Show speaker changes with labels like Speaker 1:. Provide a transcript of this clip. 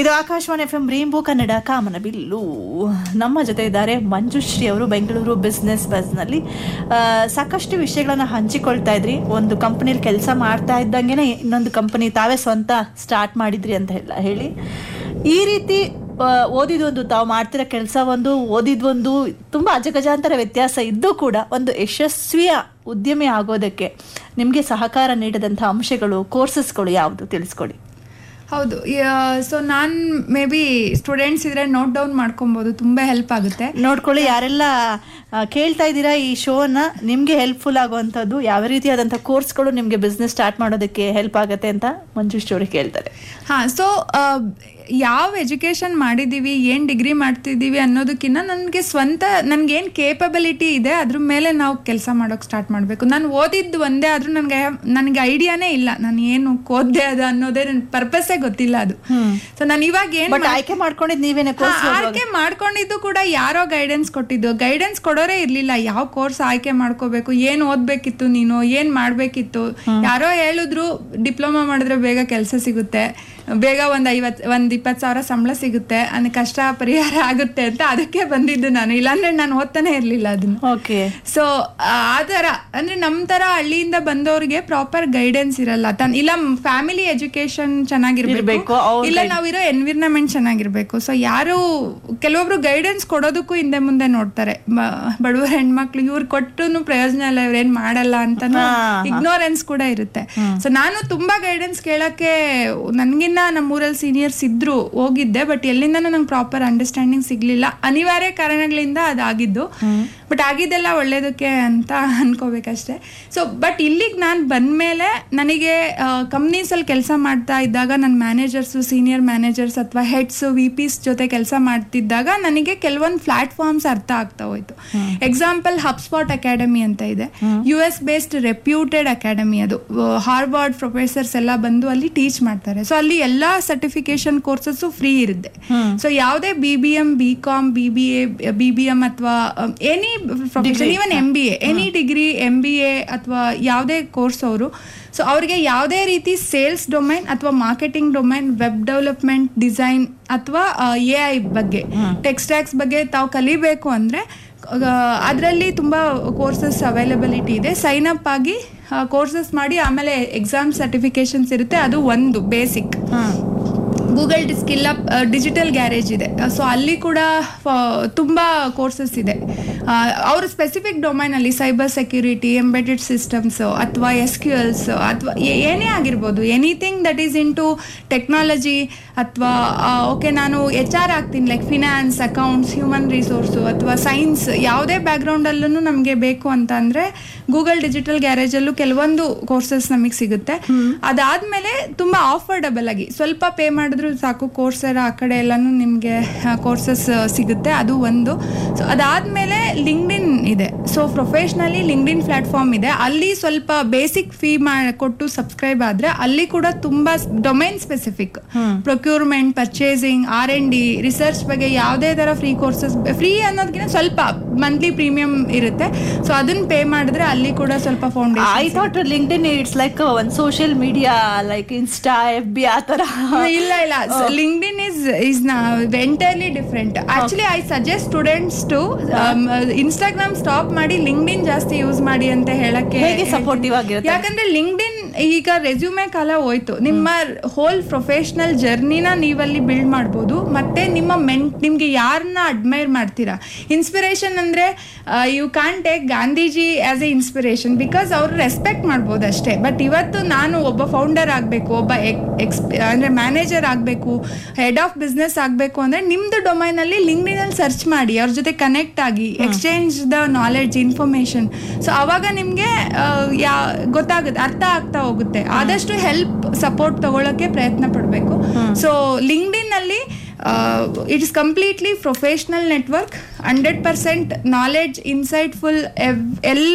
Speaker 1: ಇದು Akashvani F M rainbow Kannada ಕಾಮನ ಬಿಲ್ಲು ನಮ್ಮ ಜೊತೆ ಇದ್ದಾರೆ ಮಂಜುಶ್ರೀ ಅವರು ಬೆಂಗಳೂರು ಬಿಸ್ನೆಸ್ ಬಸ್ನಲ್ಲಿ ಆ, ಸಾಕಷ್ಟು ವಿಷಯಗಳನ್ನ ಹಂಚಿಕೊಳ್ತಾ ಇದ್ರಿ ಒಂದು ಕಂಪನಿಯಲ್ಲಿ ಕೆಲಸ ಮಾಡ್ತಾ ಇದ್ದಂಗೆನೆ ಇನ್ನೊಂದು ಕಂಪನಿ ತಾವೇ ಸ್ವಂತ ಸ್ಟಾರ್ಟ್ ಮಾಡಿದ್ರಿ ಅಂತ ಎಲ್ಲ ಹೇಳಿ ಈ ರೀತಿ ಆ, ಓದಿದೊಂದು ತಾವು ಮಾಡ್ತಿರೋ ಕೆಲಸ ಒಂದು ಓದಿದ್ವೊಂದು ತುಂಬ ಅಜಗಜಾಂತರ ವ್ಯತ್ಯಾಸ ಇದ್ದೂ ಕೂಡ ಒಂದು ಯಶಸ್ವಿಯ ಉದ್ಯಮಿ ಆಗೋದಕ್ಕೆ ನಿಮಗೆ ಸಹಕಾರ ನೀಡಿದಂಥ ಅಂಶಗಳು ಕೋರ್ಸಸ್ಗಳು ಯಾವುದು ತಿಳಿಸ್ಕೊಡಿ
Speaker 2: ಹೌದು ಸೊ ನಾನು ಮೇ ಬಿ ಸ್ಟೂಡೆಂಟ್ಸ್ ಇದ್ರೆ ನೋಟ್ ಡೌನ್ ಮಾಡ್ಕೊಬೋದು ತುಂಬ ಹೆಲ್ಪ್ ಆಗುತ್ತೆ
Speaker 1: ನೋಡ್ಕೊಳ್ಳಿ ಯಾರೆಲ್ಲ ಆ, ಕೇಳ್ತಾ ಇದ್ದೀರಾ ಈ ಶೋನ ನಿಮಗೆ ಹೆಲ್ಪ್ಫುಲ್ ಆಗುವಂಥದ್ದು ಯಾವ ರೀತಿಯಾದಂಥ ಕೋರ್ಸ್ಗಳು ನಿಮಗೆ ಬಿಸ್ನೆಸ್ ಸ್ಟಾರ್ಟ್ ಮಾಡೋದಕ್ಕೆ ಹೆಲ್ಪ್ ಆಗುತ್ತೆ ಅಂತ ಮಂಜುಶ್ರೀ ಅವ್ರಿಗೆ ಕೇಳ್ತಾರೆ
Speaker 2: ಹಾಂ ಸೊ ಯಾವ ಎಜುಕೇಷನ್ ಮಾಡಿದ್ದೀವಿ ಏನು ಡಿಗ್ರಿ ಮಾಡ್ತಿದ್ದೀವಿ ಅನ್ನೋದಕ್ಕಿಂತ ನನಗೆ ಸ್ವಂತ ನನಗೇನು ಕೇಪಬಿಲಿಟಿ ಇದೆ ಅದ್ರ ಮೇಲೆ ನಾವು ಕೆಲಸ ಮಾಡೋಕೆ ಸ್ಟಾರ್ಟ್ ಮಾಡಬೇಕು ನಾನು ಓದಿದ್ದು ಒಂದೇ ಆದರೂ ನನಗೆ ನನಗೆ ಐಡಿಯಾನೇ ಇಲ್ಲ ನಾನು ಏನು ಓದ್ದೆ ಅದು ಅನ್ನೋದೇ ನನ್ನ ಪರ್ಪಸ್ಸೇ ಗೊತ್ತಿಲ್ಲ ಅದು ಸೊ ನಾನು ಇವಾಗ ಏನು
Speaker 1: ಬಟ್ ಆಯ್ಕೆ ಮಾಡ್ಕೊಂಡಿದ್ದು ನೀವೇನೆ
Speaker 2: ಹಾ,
Speaker 1: ಕೋರ್ಸ್
Speaker 2: ಆಯ್ಕೆ ಮಾಡ್ಕೊಂಡಿದ್ದು ಕೂಡ ಯಾರೋ ಗೈಡೆನ್ಸ್ ಕೊಟ್ಟಿದ್ದು ಗೈಡೆನ್ಸ್ ಕೊಡೋರೇ ಇರ್ಲಿಲ್ಲ ಯಾವ ಕೋರ್ಸ್ ಆಯ್ಕೆ ಮಾಡ್ಕೋಬೇಕು ಏನ್ ಓದ್ಬೇಕಿತ್ತು ನೀನು ಏನ್ ಮಾಡ್ಬೇಕಿತ್ತು ಯಾರೋ ಹೇಳಿದ್ರು ಡಿಪ್ಲೊಮಾ ಮಾಡಿದ್ರೆ ಬೇಗ ಕೆಲಸ ಸಿಗುತ್ತೆ ಬೇಗ ಒಂದ್ ಐವತ್ ಒಂದ್ ಇಪ್ಪತ್ ಸಾವಿರ ಸಂಬಳ ಸಿಗುತ್ತೆ ಅನ್ ಕಷ್ಟ ಪರಿಹಾರ ಆಗುತ್ತೆ ಅಂತ ಅದಕ್ಕೆ ಬಂದಿದ್ದು ನಾನು ಇಲ್ಲಾಂದ್ರೆ ನಾನು ಓದ್ತಾನೆ ಇರ್ಲಿಲ್ಲ ಅದನ್ನ
Speaker 1: ಓಕೆ
Speaker 2: ಸೊ ಆ ಥರ ಅಂದ್ರೆ ನಮ್ ತರ ಹಳ್ಳಿಯಿಂದ ಬಂದವ್ರಿಗೆ ಪ್ರಾಪರ್ ಗೈಡೆನ್ಸ್ ಇರಲ್ಲ ತನ್ ಇಲ್ಲ ಫ್ಯಾಮಿಲಿ ಎಜುಕೇಶನ್ ಚೆನ್ನಾಗಿರ್ಬೇಕು
Speaker 1: ಇರ್ಬೇಕು, ಅವ್ರ್
Speaker 2: ಇಲ್ಲ ನಾವಿರೋ ಎನ್ವಿರ್ನಮೆಂಟ್ ಚೆನ್ನಾಗಿರ್ಬೇಕು ಸೊ ಯಾರು ಕೆಲವೊಬ್ರು ಗೈಡೆನ್ಸ್ ಕೊಡೋದಕ್ಕೂ ಹಿಂದೆ ಮುಂದೆ ನೋಡ್ತಾರೆ ಬ- ಬಡವರ ಹೆಣ್ಮಕ್ಳು ಇವ್ರು ಕೊಟ್ಟು ಪ್ರಯೋಜನ ಇಲ್ಲ ಇವ್ರೇನ್ ಮಾಡಲ್ಲ ಅಂತ ಇಗ್ನೋರೆನ್ಸ್ ಕೂಡ ಇರುತ್ತೆ ಸೊ ನಾನು ತುಂಬಾ ಗೈಡೆನ್ಸ್ ಕೇಳಕ್ಕೆ ನನ್ಗಿನ್ನ ನಮ್ಮೂರಲ್ಲಿ ಸೀನಿಯರ್ಸ್ ಇದ್ರು ಹೋಗಿದ್ದೆ ಬಟ್ ಎಲ್ಲಿಂದನೂ ನಂಗೆ ಪ್ರಾಪರ್ ಅಂಡರ್ಸ್ಟ್ಯಾಂಡಿಂಗ್ ಸಿಗ್ಲಿಲ್ಲ ಅನಿವಾರ್ಯ ಕಾರಣಗಳಿಂದ ಅದಾಗಿದ್ದು ಬಟ್ ಆಗಿದ್ದೆಲ್ಲ ಒಳ್ಳೇದಕ್ಕೆ ಅಂತ ಅನ್ಕೋಬೇಕಷ್ಟೇ ಸೊ ಬಟ್ ಇಲ್ಲಿಗೆ ನಾನು ಬಂದ್ಮೇಲೆ ನನಗೆ ಕಂಪ್ನೀಸಲ್ಲಿ ಕೆಲಸ ಮಾಡ್ತಾ ಇದ್ದಾಗ ನನ್ನ ಮ್ಯಾನೇಜರ್ಸು ಸೀನಿಯರ್ ಮ್ಯಾನೇಜರ್ಸ್ ಅಥವಾ ಹೆಡ್ಸ್ ವಿ ಪಿಸ್ ಜೊತೆ ಕೆಲಸ ಮಾಡ್ತಿದ್ದಾಗ ನನಗೆ ಕೆಲವೊಂದು ಪ್ಲಾಟ್ಫಾರ್ಮ್ಸ್ ಅರ್ಥ ಆಗ್ತಾ ಹೋಯ್ತು ಎಕ್ಸಾಂಪಲ್ ಹಬ್ಸ್ಪಾಟ್ ಅಕಾಡೆಮಿ ಅಂತ ಇದೆ U S based reputed academy ಅದು ಹಾರ್ವರ್ಡ್ ಪ್ರೊಫೆಸರ್ಸ್ ಎಲ್ಲ ಬಂದು ಅಲ್ಲಿ ಟೀಚ್ ಮಾಡ್ತಾರೆ ಸೊ ಅಲ್ಲಿ ಎಲ್ಲಾ ಸರ್ಟಿಫಿಕೇಶನ್ ಕೋರ್ಸಸ್ ಫ್ರೀ ಇರುತ್ತೆ ಸೊ ಯಾವುದೇ B B M B com B B A B B M ಅಥವಾ any profession even M B A any degree M B A ಅಥವಾ ಯಾವುದೇ ಕೋರ್ಸ್ ಅವರು ಸೊ ಅವರಿಗೆ ಯಾವುದೇ ರೀತಿ ಸೇಲ್ಸ್ ಡೊಮೈನ್ ಅಥವಾ marketing domain web development design ಅಥವಾ A I ಬಗ್ಗೆ ಟೆಕ್ಸ್ಟ್ಯಾಕ್ಸ್ ಬಗ್ಗೆ ತಾವು ಕಲಿಬೇಕು ಅಂದರೆ ಅದರಲ್ಲಿ ತುಂಬ ಕೋರ್ಸಸ್ ಅವೈಲಬಿಲಿಟಿ ಇದೆ ಸೈನ್ ಅಪ್ ಆಗಿ ಕೋರ್ಸಸ್ ಮಾಡಿ ಆಮೇಲೆ ಎಕ್ಸಾಮ್ ಸರ್ಟಿಫಿಕೇಶನ್ಸ್ ಇರುತ್ತೆ ಅದು ಒಂದು basic Google skill up digital garage ಇದೆ ಸೊ ಅಲ್ಲಿ ಕೂಡ ಆ, ತುಂಬಾ ಕೋರ್ಸಸ್ ಇದೆ ಅವರು ಸ್ಪೆಸಿಫಿಕ್ ಡೊಮೈನಲ್ಲಿ ಸೈಬರ್ ಸೆಕ್ಯೂರಿಟಿ ಎಂಬೆಡೆಡ್ ಸಿಸ್ಟಮ್ಸ್ ಅಥವಾ ಎಸ್ ಕ್ಯೂ ಎಲ್ಸ್ ಅಥವಾ ಏನೇ ಆಗಿರ್ಬೋದು anything that is into technology ಅಥವಾ ಓಕೆ ನಾನು ಎಚ್ ಆರ್ ಆಗ್ತೀನಿ like finance accounts human resource ಅಥವಾ ಸೈನ್ಸ್ ಯಾವುದೇ ಬ್ಯಾಕ್ಗ್ರೌಂಡಲ್ಲೂ ನಮಗೆ ಬೇಕು ಅಂತ ಅಂದರೆ ಗೂಗಲ್ ಡಿಜಿಟಲ್ ಗ್ಯಾರೇಜಲ್ಲೂ ಕೆಲವೊಂದು ಕೋರ್ಸಸ್ ನಮಗೆ ಸಿಗುತ್ತೆ ಅದಾದ್ಮೇಲೆ ತುಂಬ ಆಫರ್ಡಬಲ್ ಆಗಿ ಸ್ವಲ್ಪ ಪೇ ಮಾಡಿದ್ರು ಸಾಕು ಕೋರ್ಸರ ಆ ಕಡೆ ಎಲ್ಲಾನು ನಿಮಗೆ ಕೋರ್ಸಸ್ ಸಿಗುತ್ತೆ ಅದು ಒಂದು ಸೊ ಅದಾದ್ಮೇಲೆ ಲಿಂಕ್ಡಿನ್ ಇದೆ ಸೊ ಪ್ರೊಫೆಷ್ನಲಿ ಲಿಂಕ್ಡಿನ್ ಪ್ಲಾಟ್ಫಾರ್ಮ್ ಇದೆ ಅಲ್ಲಿ ಸ್ವಲ್ಪ ಬೇಸಿಕ್ ಫೀ ಕೊಟ್ಟು ಸಬ್ಸ್ಕ್ರೈಬ್ ಆದ್ರೆ ಅಲ್ಲಿ ಕೂಡ ತುಂಬಾ domain specific procurement purchasing R N D research ಬಗ್ಗೆ ಯಾವುದೇ ತರ ಫ್ರೀ ಕೋರ್ಸಸ್ ಫ್ರೀ ಅನ್ನೋದಕ್ಕಿಂತ ಸ್ವಲ್ಪ ಮಂತ್ಲಿ ಪ್ರೀಮಿಯಂ ಇರುತ್ತೆ ಸೊ ಅದನ್ನ ಪೇ ಮಾಡಿದ್ರೆ ಅಲ್ಲಿ ಕೂಡ ಸ್ವಲ್ಪ
Speaker 1: I
Speaker 2: foundation
Speaker 1: thought LinkedIn it's like ಒಂದು social media like Insta F B ಆ ಥರ
Speaker 2: ಇಲ್ಲ ಇಲ್ಲ LinkedIn is is entirely different actually I suggest students to Instagram stop ಮಾಡಿ ಲಿಂಕ್ಡಿನ್ ಜಾಸ್ತಿ ಯೂಸ್ ಮಾಡಿ ಅಂತ ಹೇಳಕ್ಕೆ
Speaker 1: ಹೇಗೆ supportive ಆಗಿರುತ್ತೆ?
Speaker 2: ಯಾಕಂದ್ರೆ ಲಿಂಕ್ಡಿನ್ ಈಗ ರೆಸ್ಯೂಮೆ ಕಾಲ ಹೋಯ್ತು ನಿಮ್ಮ ಹೋಲ್ ಪ್ರೊಫೆಷನಲ್ ಜರ್ನಿನ ನೀವಲ್ಲಿ ಬಿಲ್ಡ್ ಮಾಡ್ಬೋದು ಮತ್ತೆ ನಿಮ್ಮ ಮೆನ್ ನಿಮ್ಗೆ ಯಾರನ್ನ ಅಡ್ಮೈರ್ ಮಾಡ್ತೀರಾ ಇನ್ಸ್ಪಿರೇಷನ್ ಅಂದ್ರೆ you can take Gandhiji as a inspiration because ಅವರು ರೆಸ್ಪೆಕ್ಟ್ ಮಾಡ್ಬೋದು ಅಷ್ಟೇ ಬಟ್ ಇವತ್ತು ನಾನು ಒಬ್ಬ ಫೌಂಡರ್ ಆಗಬೇಕು ಒಬ್ಬ ಎಕ್ಸ್ ಅಂದ್ರೆ ಮ್ಯಾನೇಜರ್ ಆಗಬೇಕು ಹೆಡ್ ಆಫ್ ಬಿಸ್ನೆಸ್ ಆಗಬೇಕು ಅಂದ್ರೆ ನಿಮ್ದು ಡೊಮೈನ್ ಅಲ್ಲಿ ಲಿಂಕ್ಡಿನ್ ಅಲ್ಲಿ ಸರ್ಚ್ ಮಾಡಿ ಅವ್ರ ಜೊತೆ ಕನೆಕ್ಟ್ ಆಗಿ exchange the knowledge information so ಅವಾಗ ನಿಮ್ಗೆ ಆ, ಯಾ ಗೊತ್ತಾಗುತ್ತೆ ಅರ್ಥ ಆಗ್ತಾ ಹೋಗುತ್ತೆ ಆದಷ್ಟು ಹೆಲ್ಪ್ ಸಪೋರ್ಟ್ ತಗೊಳ್ಳೋಕೆ ಪ್ರಯತ್ನ ಪಡಬೇಕು ಸೊ ಲಿಂಕ್ಡಿನ್ ಅಲ್ಲಿ it is completely professional network hundred percent knowledge insightful ಎಲ್ಲ